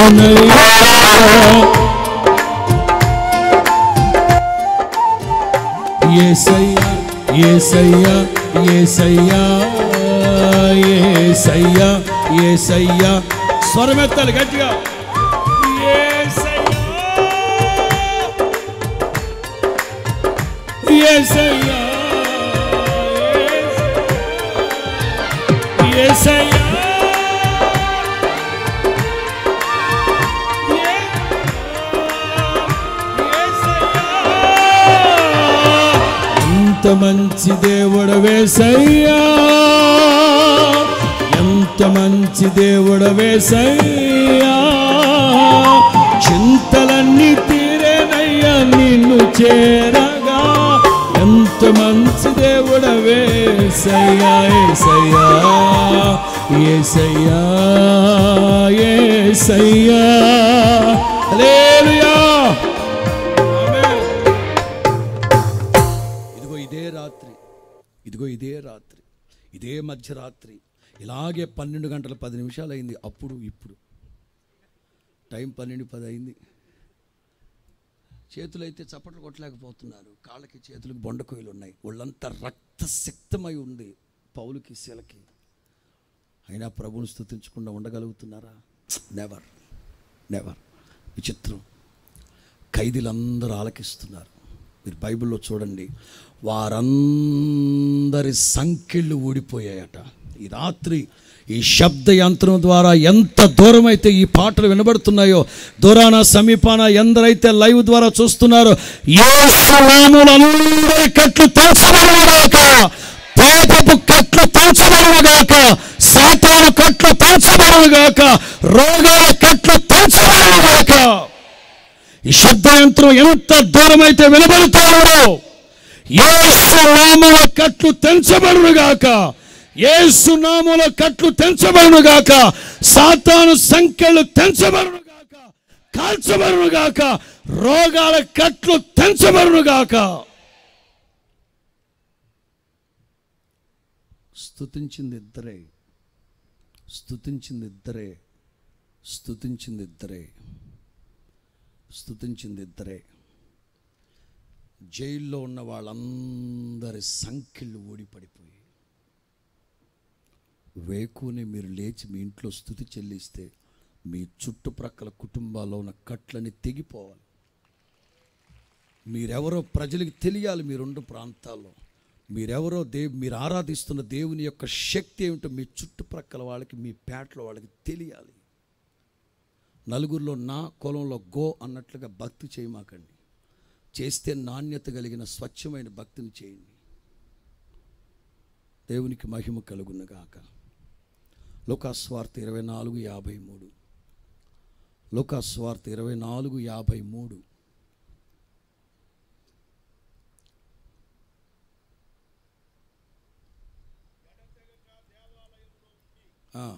అవునయ్యా ఏసయ్యా ఏసయ్యా ఏసయ్యా ఏసయ్యా ఏసయ్యా స్వరమెత్తాలి గట్టిగా ఏసయ్యా ఏసయ్యా ఏసయ్యా ఎంత మంచి దేవుడు వేసయ్యా ఎంత మంచి దేవుడు వేసయ్యా చింతలన్నీ తీరేనయ్యా నిన్ను చేరగా ఎంత మంచి దేవుడు వేసయ్యా ఏసయ్యా ఏసయ్యా ఏసయ్యా హల్లెలూయా ఆమేన్ ఇదిగో ఇదే రాత్రి ఇదిగో ఇదే రాత్రి ఇదే మధ్యరాత్రి ఇలాగే పన్నెండు గంటల పది నిమిషాలు అయింది అప్పుడు ఇప్పుడు టైం పన్నెండు పది అయింది చేతులు అయితే చప్పట్లు కొట్టలేకపోతున్నారు కాళ్ళకి చేతులకు బొండకోయలు ఉన్నాయి ఒళ్ళంతా రక్తశక్తమై ఉంది పౌలుకి శిలకి అయినా ప్రభువుని స్థుతించకుండా ఉండగలుగుతున్నారా నెవర్ నెవర్ విచిత్రం ఖైదీలందరూ ఆలకిస్తున్నారు మీరు బైబిల్లో చూడండి వారందరి సంఖ్యలు ఊడిపోయాయట ఈ రాత్రి ఈ శబ్ద యంత్రం ద్వారా ఎంత దూరం అయితే ఈ పాటలు వినబడుతున్నాయో దూరాన సమీపాన ఎందరైతే లైవ్ ద్వారా చూస్తున్నారో యేసునామములందరి కట్లు తెంచబడుగాక పాపపు కట్లు తెంచబడుగాక సాతాను కట్లు తెంచబడుగాక రోగాల కట్లు తెంచబడుగాక ఈ శబ్దయంత్రం ఎంత దూరమైతే వినబడుతున్నాడో ఏసు నామల కట్లు తెంచబడునుగాక ఏసు నామల కట్లు తెంచబడునుగాక సాతాను సంఖ్యలు తెంచబడునుగాక కాల్చబడునుగాక రోగాల కట్లు తెంచబడునుగాక స్తుతించింది ఇద్దరే స్తుతించింది ఇద్దరే స్తుతించింది ఇద్దరే స్తుతించింది ఇద్దరే జైల్లో ఉన్న వాళ్ళందరి సంఖ్యలు ఊడిపడిపోయి వేకుని మీరు లేచి మీ ఇంట్లో స్థుతి చెల్లిస్తే మీ చుట్టుప్రక్కల కుటుంబాల్లో ఉన్న కట్లని తెగిపోవాలి మీరెవరో ప్రజలకు తెలియాలి మీ రెండు ప్రాంతాల్లో మీరెవరో దేవు మీరు ఆరాధిస్తున్న దేవుని యొక్క శక్తి ఏమిటో మీ చుట్టుప్రక్కల వాళ్ళకి మీ పేటలో వాళ్ళకి తెలియాలి నలుగురిలో నా కులంలో గో అన్నట్లుగా భక్తి చేయమాకండి చేస్తే నాణ్యత కలిగిన స్వచ్ఛమైన భక్తిని చేయండి దేవునికి మహిమ కలుగునగాక లోకాస్వార్త ఇరవై నాలుగు యాభై మూడు లోకాస్వార్త ఇరవై నాలుగు యాభై మూడు ఆ.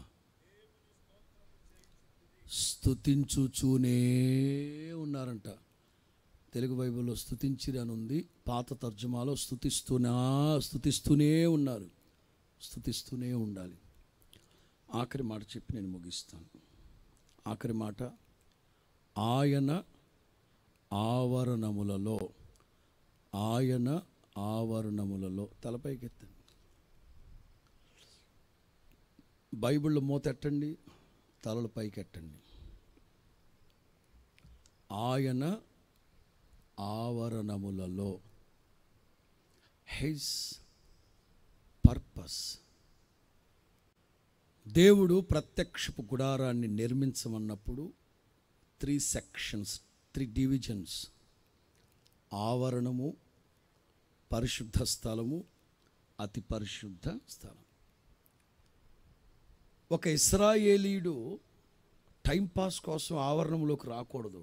స్తుతించుచూనే ఉన్నారంట తెలుగు బైబిల్లో స్తుతించిరి అని ఉంది పాత తర్జుమాలో స్తుతిస్తూనా స్తుతిస్తూనే ఉన్నారు స్తుతిస్తూనే ఉండాలి ఆఖరి మాట చెప్పి నేను ముగిస్తాను ఆఖరి మాట ఆయన ఆవరణములలో ఆయన ఆవరణములలో తలపైకి ఎత్తండి బైబిళ్ళు మూతెట్టండి తలలు పైకెట్టండి ఆయన ఆవరణములలో హిజ్ పర్పస్ దేవుడు ప్రత్యక్షపు గుడారాన్ని నిర్మించమన్నప్పుడు త్రీ సెక్షన్స్ త్రీ డివిజన్స్ ఆవరణము పరిశుద్ధ స్థలము అతి పరిశుద్ధ స్థలం ఒక ఇస్రాయేలీయుడు టైంపాస్ కోసం ఆవరణంలోకి రాకూడదు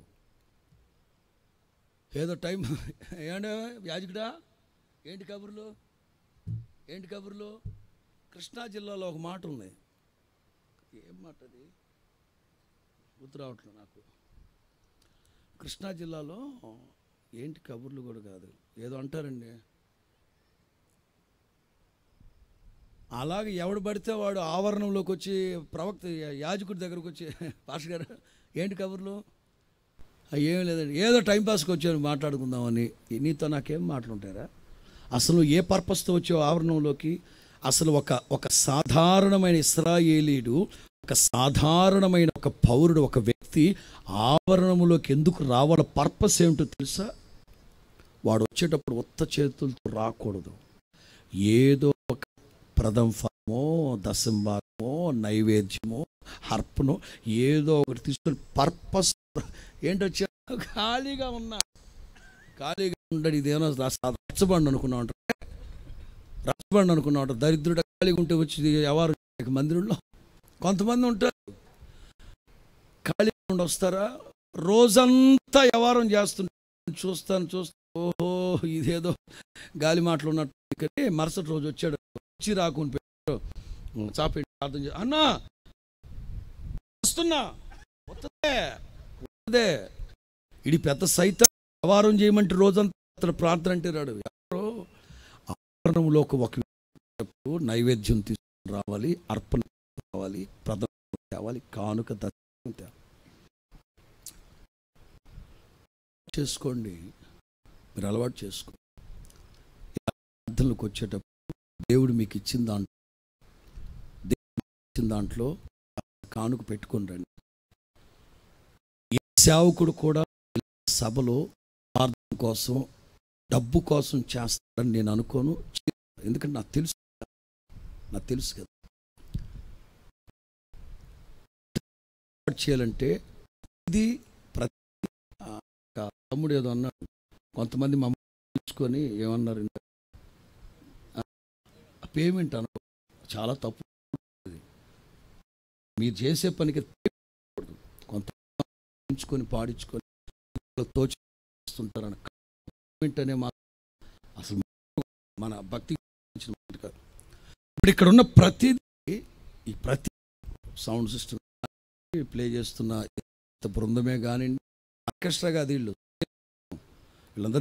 ఏదో టైం ఏంటి యాజకుడా ఏంటి కబుర్లు ఏంటి కబుర్లు కృష్ణా జిల్లాలో ఒక మాట ఉంది ఏం మాట అది గుర్తు రావట్లేదు నాకు కృష్ణా జిల్లాలో ఏంటి కబుర్లు కూడా కాదు ఏదో అంటారండి అలాగే ఎవడు పడితే వాడు ఆవరణంలోకి వచ్చి ప్రవక్త యాజకుడి దగ్గరకు వచ్చి పాష గారు ఏంటి కబుర్లు ఆ, ఏం లేదండి ఏదో టైంపాస్కి వచ్చాను మాట్లాడుకుందామని నీతో నాకేం మాట్లాడుంటారా అసలు ఏ పర్పస్తో వచ్చావు ఆవరణంలోకి అసలు ఒక ఒక సాధారణమైన ఇస్రాయేలీడు ఒక సాధారణమైన ఒక పౌరుడు ఒక వ్యక్తి ఆవరణములోకి ఎందుకు రావాల పర్పస్ ఏమిటో తెలుసా వాడు వచ్చేటప్పుడు ఉత్త చేతులతో రాకూడదు ఏదో ఒక ప్రథమ ఫలమో దశంభాగమో నైవేద్యమో హర్పనో ఏదో ఒకటి తీసుకొని పర్పస్ ఏంటొచ్చా ఖాళీగా ఉన్నా ఖాళీగా ఉండడు ఇదేమో రచ్చబండి అనుకున్నా ఉంటారు రచ్చబండి అనుకున్నా ఉంటారు దరిద్రుడు ఖాళీగా ఉంటే వచ్చి ఎవరు మందిరంలో కొంతమంది ఉంటారు ఖాళీగా ఉండి వస్తారా రోజంతా వ్యవహారం చేస్తుంటారు చూస్తాను చూస్తాను ఓహో ఇదేదో గాలి మాటలు ఉన్నట్టు కానీ మరుసటి రోజు వచ్చాడు వచ్చి రాకుని పెట్టాడు చాపేటి ప్రార్థన చే అన్నా వస్తున్నా వస్తుందే వస్తుందే ఇది పెద్ద సైతం వ్యవహారం చేయమంటే రోజంతా అతను ప్రార్థన అంటే రాడు ఎవరో ఆవరణంలోకి ఒక వ్యక్తి నైవేద్యం తీసుకుని రావాలి అర్పణ రావాలి ప్రథమ తేవాలి కానుక దర్శనం తేవాలి చేసుకోండి మీరు అలవాటు చేసుకోండి ఇలా ప్రార్థనలకు వచ్చేటప్పుడు దేవుడు మీకు ఇచ్చిన దాంట్లో దేవుడు మీకు ఇచ్చిన దాంట్లో కానుక పెట్టుకొని రండి ఏ సేవకుడు కూడా సభలో ప్రార్థన కోసం డబ్బు కోసం చేస్తాడని నేను అనుకోను ఎందుకంటే నాకు తెలుసు కదా. నాకు తెలుసు కదా ఏర్పాటు చేయాలంటే ఇది ప్రతి ఆ, ఒక తమ్ముడు ఏదో అన్నాడు కొంతమంది మమ్మల్ని తీసుకొని ఏమన్నారు పేమెంట్ అనుకో చాలా తప్పు అది. మీరు చేసే పనికి payment కొంత ఉంచుకొని పాడించుకొని తోచిస్తుంటారని పేమెంట్ అనే మాట అసలు మన భక్తి సంబంధించిన మాట కాదు ఇప్పుడు ఇక్కడ ఉన్న ప్రతిదీ ఈ ప్రతి సౌండ్ సిస్టమ్ ప్లే చేస్తున్న ఇంత బృందమే కానివ్వండి ఆర్కెస్ట్రా కాదు వీళ్ళు వీళ్ళందరూ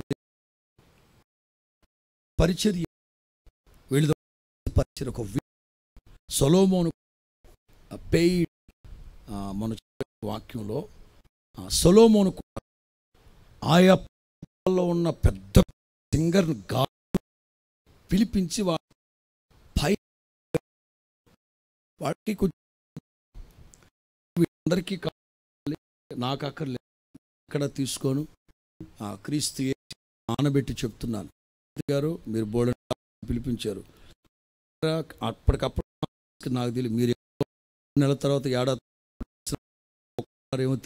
పరిచర్య వీళ్ళతో పరిచర్య ఒక వి- సొలోమోను పెయిడ్ మన చెప్పే వాక్యంలో ఆ, సొలోమోను కూడా ఆయా ప్రాంతాల్లో ఉన్న పెద్ద సింగర్ని గా పిలిపించి వా పై వాడికి కొంచెం వీళ్ళందరికీ కావాలి నాకు అక్కర్లేదు ఇక్కడ తీసుకోను ఆ, క్రీస్తు యేసు నానబెట్టి చెప్తున్నాను గారు మీరు బోర్డు పిలిపించారు అప్పటికప్పుడు నాకు తెలియదు మీరు ఎప్పుడో నెల తర్వాత ఏడాది ఏమో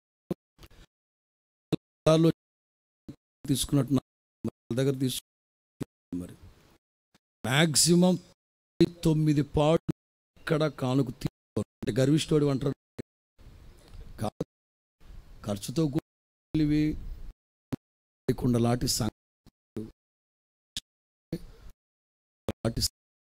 తీసుకున్నట్టు నా దగ్గర తీసుకు మరి మ్యాక్సిమం తొమ్మిది పాడు ఇక్కడ కానుక తీసుకో అంటే గర్విష్టోడు అంటారు కాదు ఖర్చుతో కూడినవి లేకుండా లాంటి సం- లాంటి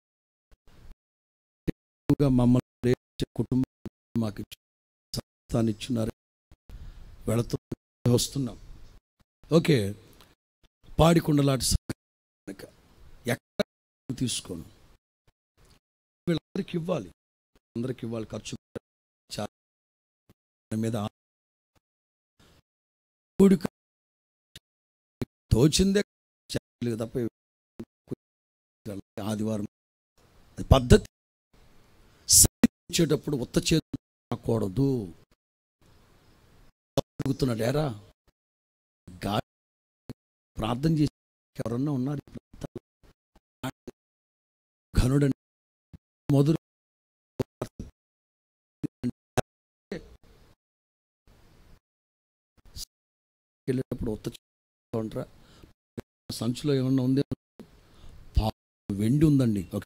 ఎక్కువగా మమ్మల్ని ప్రేమించే కుటుంబం మాకు ఇచ్చి సంస్థాన్ని ఇచ్చినారు వెళుతూ వస్తున్నాం ఓకే పాడికొండ లాంటి సంఘం కనుక ఎక్కడ తీసుకోను వీళ్ళందరికి ఇవ్వాలి అందరికి ఇవ్వాలి ఖర్చు చాలా దాని మీద ఆ- కూడిక తోచిందే చేయలేదు తప్ప ఆదివారం అది పద్ధతి ఇచ్చేటప్పుడు ఉత్త చేతులు రాకూడదు అడుగుతున్నాడు ఎరా గాలి ప్రార్థన చేసి ఎవరన్నా ఉన్నారు ఈ ప్రాంతాల్లో? ఘనుడని మొదలు వెళ్ళేటప్పుడు ఉత్త చేతులతో ఉంటారా సంచిలో ఏమన్నా ఉంది పా- వెండి ఉందండి ఒక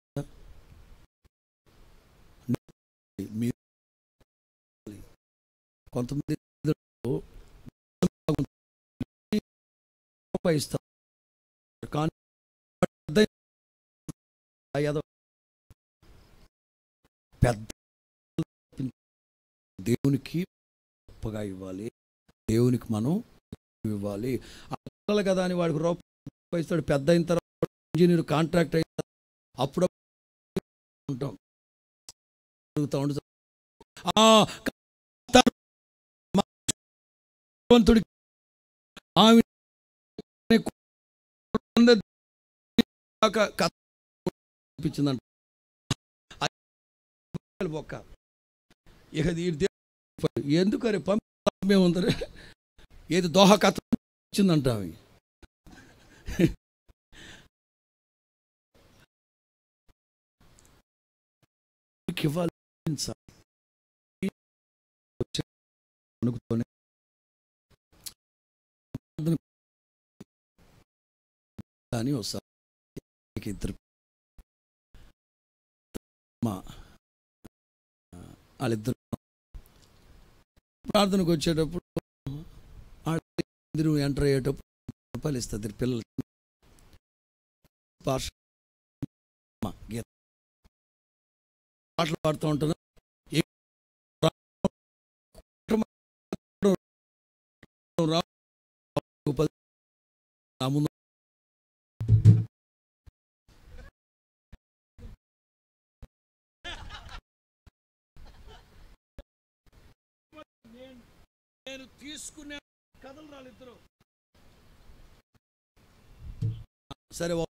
మీరు కొంతమంది రూపాయి ఇస్తారు కానీ పెద్ద ఏదో పెద్ద దేవునికి గొప్పగా ఇవ్వాలి దేవునికి మనం ఇవ్వాలి ఆ పిల్లలు కదా అని వాడికి రూపాయి ఇస్తాడు పెద్ద అయిన తర్వాత ఇంజనీర్ కాంట్రాక్ట్ అయిన తర్వాత అప్పుడు ఉంటాం అడుగుతా ఉంటుంది "ఆ, భగవంతుడికి ఆమె కథ అనిపించిందంట ఒక్క ఇక ఇది ఎందుకరే పంపే ఉందరే ఏది దోహ కథ వచ్చిందంట ఆమె ఇవ్వాలి అనుకుతోనే అని వస్తారు ఇద్దరు మా వాళ్ళిద్దరు ప్రార్థనకు వచ్చేటప్పుడు వాళ్ళిద్దరు ఎంటర్ అయ్యేటప్పుడు రూపాయలు ఇస్తుంది పిల్లలు పార్ష మా గీత పాటలు పాడుతూ ఉంటాను నా ముందు నేను తీసుకునే కథలు రాలిద్దరు సరే ఓ-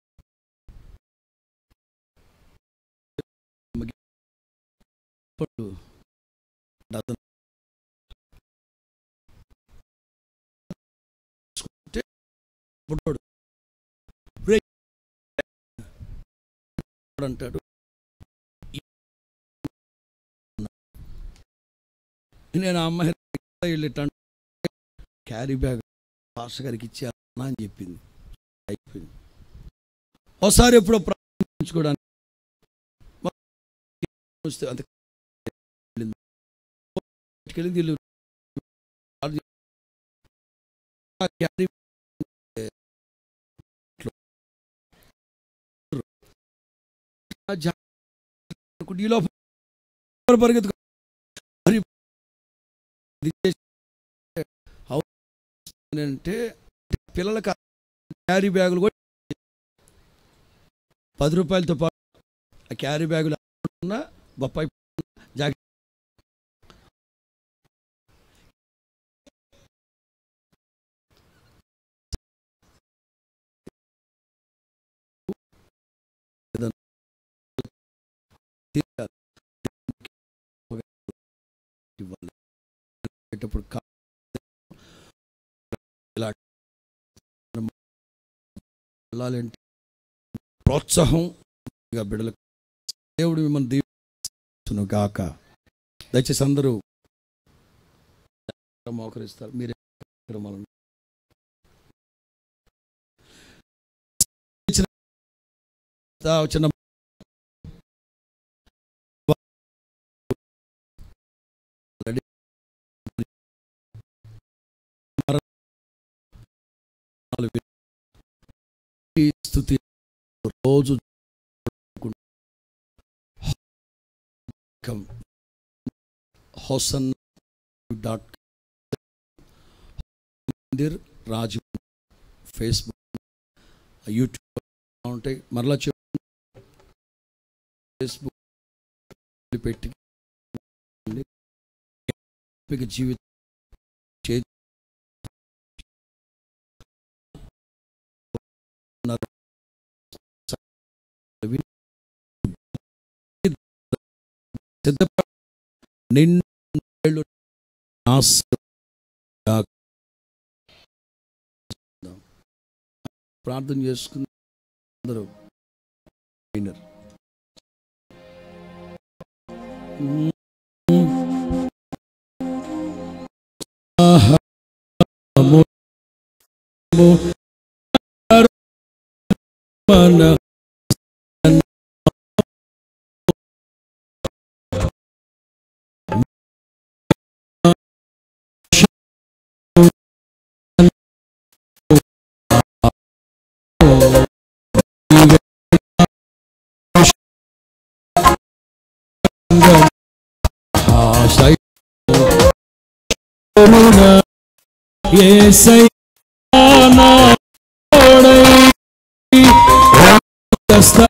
ఇప్పుడు అతను తీసుకుంటే బుడ్డోడు "రేయ్" అంటాడు నేను ఆ అమ్మాయి వెళ్ళేటంటే క్యారీ బ్యాగ్ పాస్టర్ గారికి ఇచ్చేయాలన్నా అని చెప్పింది అయిపోయింది ఒకసారి ఎప్పుడో ప్రారంభించుకోవడానికి వస్తే అంత వెళ్ళింది. వెళ్ళింది వీళ్ళు ఆ క్యారీ ఆ జా- ఈ లోపల పరిగెత్తు మరి ఇది చేసి అవు- అంటే పిల్లలకి క్యారీ బ్యాగులు కూడా పది రూపాయలతో పాటు ఆ క్యారీ బ్యాగులు ఉన్న బొప్పాయి జాకెట్ తీరాలి. ఇవ్వాలి. పెట్టేటప్పుడు కా- ఇలా వెళ్ళాలంటే ప్రోత్సాహం ఇక బిడ్డలకు దేవుడు మిమ్మల్ని దీవించును గాక దయచేసి అందరూ మోకరిస్తారు మీరే కార్యక్రమాలను చిన్న- చిన్న రెడీ. నాలుగు ఈ స్థుతి రోజు Hosanna dot Mandir Raju Facebook YouTube ఉంటాయి మరలా చెప్పు ఫేస్బుక్ పెట్టి మీకు జీవితం చే- ఉన్నారు. సిద్ధప- నిన్ను నాశ- ప్రార్థన చేసుకుని అందరూ వినరు. మన ఆశయ ఏసయ్యా నా తోడై రక్తస్థ